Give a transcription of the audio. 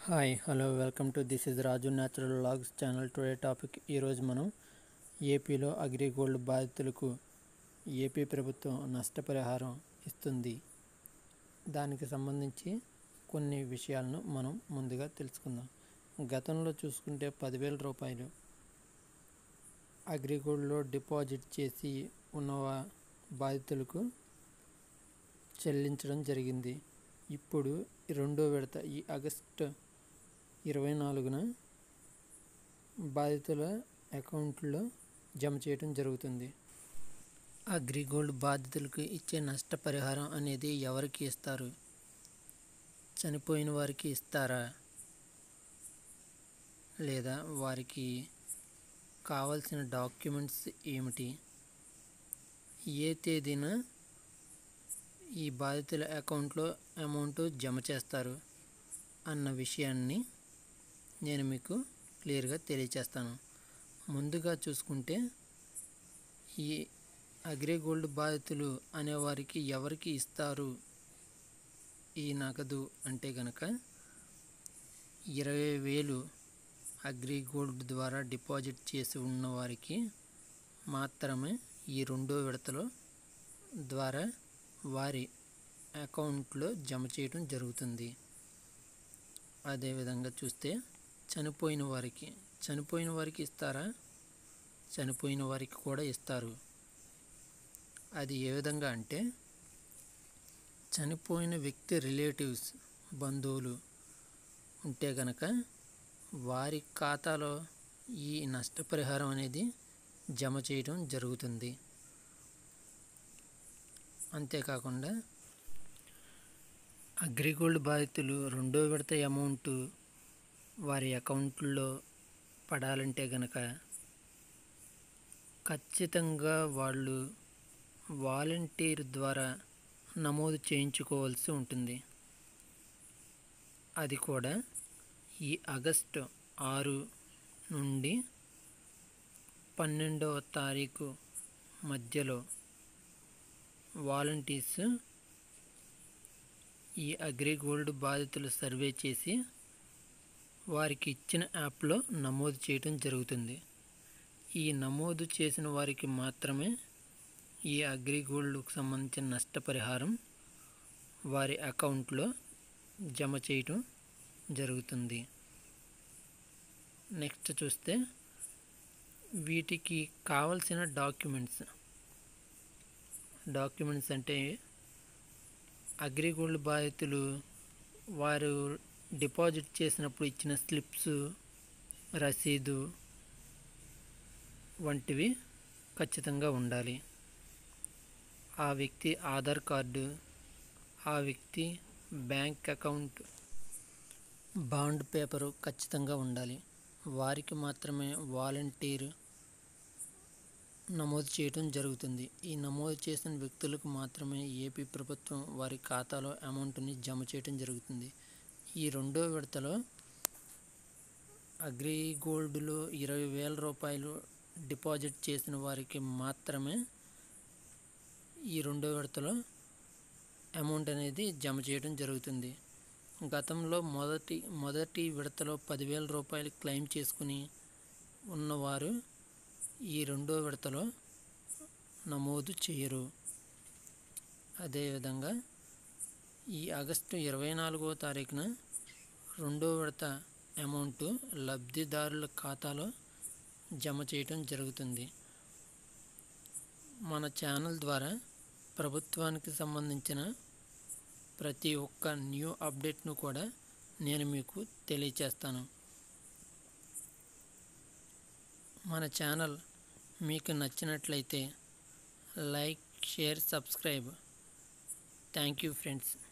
hi hello welcome to this is Raju natural logs channel today topic ఈరోజు మనం ఏపీలో అగ్రిగోల్డ్ బాధితులకు ఏపీ ప్రభుత్వం నష్టపరిహారం ఇస్తుంది దానికి సంబంధించి కొన్ని విషయాలను మనం ముందుగా తెలుసుకుందాం గతంలో చూసుకుంటే పదివేల రూపాయలు అగ్రిగోల్డ్లో డిపాజిట్ చేసి ఉన్న వా- బాధితులకు చెల్లించడం జరిగింది ఇప్పుడు ఈ రెండో విడత ఈ ఆగస్టు ఇరవై నాలుగున బాధితుల అకౌంట్లో జమ చేయడం జరుగుతుంది అగ్రిగోల్డ్ బాధితులకు ఇచ్చే నష్టపరిహారం అనేది ఎవరికి ఇస్తారు చనిపోయిన వారికి ఇస్తారా లేదా వారికి కావాల్సిన డాక్యుమెంట్స్ ఏమిటి ఏ తేదీన ఈ బాధితుల అకౌంట్లో అమౌంట్ జమ చేస్తారు అన్న విషయాన్ని నేను మీకు క్లియర్గా తెలియచేస్తాను ముందుగా చూసుకుంటే ఈ అగ్రిగోల్డ్ బాధితులు అనేవారికి ఎవరికి ఇస్తారు ఈ నగదు అంటే గనక ఇరవై వేలు అగ్రిగోల్డ్ ద్వారా డిపాజిట్ చేసి ఉన్న వారికి మాత్రమే ఈ రెండో విడతలో ద్వారా వారి అకౌంట్లో జమ చేయడం జరుగుతుంది అదేవిధంగా చూస్తే చనిపోయిన వారికి చనిపోయిన వారికి ఇస్తారా చనిపోయిన వారికి కూడా ఇస్తారు అది ఏ విధంగా అంటే చనిపోయిన వ్యక్తి రిలేటివ్స్ బంధువులు ఉంటే గనక వారి ఖాతాలో ఈ నష్టపరిహారం అనేది జమ చేయడం జరుగుతుంది అంతేకాకుండా అగ్రిగోల్డ్ బాధితులు రెండో విడత అమౌంట్ వారి అకౌంట్లో పడాలంటే గనక ఖచ్చితంగా వాళ్ళు వాలంటీర్ ద్వారా నమోదు చేయించుకోవాల్సి ఉంటుంది అది కూడా ఈ ఆగస్టు ఆరు నుండి పన్నెండవ తారీఖు మధ్యలో వాలంటీర్స్ ఈ అగ్రిగోల్డ్ బాధితులు సర్వే చేసి వారికి ఇచ్చిన యాప్లో నమోదు చేయడం జరుగుతుంది ఈ నమోదు చేసిన వారికి మాత్రమే ఈ అగ్రిగోల్డ్కు సంబంధించిన నష్టపరిహారం వారి అకౌంట్లో జమ చేయటం జరుగుతుంది నెక్స్ట్ చూస్తే వీటికి కావలసిన డాక్యుమెంట్స్ డాక్యుమెంట్స్ అంటే అగ్రిగోల్డ్ బాధితులు వారు డిపాజిట్ చేసినప్పుడు ఇచ్చిన స్లిప్స్ రసీదు వంటివి ఖచ్చితంగా ఉండాలి ఆ వ్యక్తి ఆధార్ కార్డు ఆ వ్యక్తి బ్యాంక్ అకౌంట్ బాండ్ పేపరు ఖచ్చితంగా ఉండాలి వారికి మాత్రమే వాలంటీర్ నమోదు చేయడం జరుగుతుంది ఈ నమోదు చేసిన వ్యక్తులకు మాత్రమే ఏపీ ప్రభుత్వం వారి ఖాతాలో అమౌంట్ని జమ చేయడం జరుగుతుంది ఈ రెండో విడతలో అగ్రిగోల్డ్లో ఇరవై వేల రూపాయలు డిపాజిట్ చేసిన వారికి మాత్రమే ఈ రెండో విడతలో అమౌంట్ అనేది జమ చేయడం జరుగుతుంది గతంలో మొదటి మొదటి విడతలో పదివేల రూపాయలు క్లెయిమ్ చేసుకుని ఉన్నవారు ఈ రెండో విడతలో నమోదు చేయరు అదేవిధంగా ఈ ఆగస్టు ఇరవై నాలుగో తారీఖున రెండో విడత అమౌంట్ లబ్ధిదారుల ఖాతాలో జమ చేయటం జరుగుతుంది మన ఛానల్ ద్వారా ప్రభుత్వానికి సంబంధించిన ప్రతి ఒక్క న్యూ అప్డేట్ను కూడా నేను మీకు తెలియచేస్తాను మన ఛానల్ మీకు నచ్చినట్లయితే like share subscribe thank you friends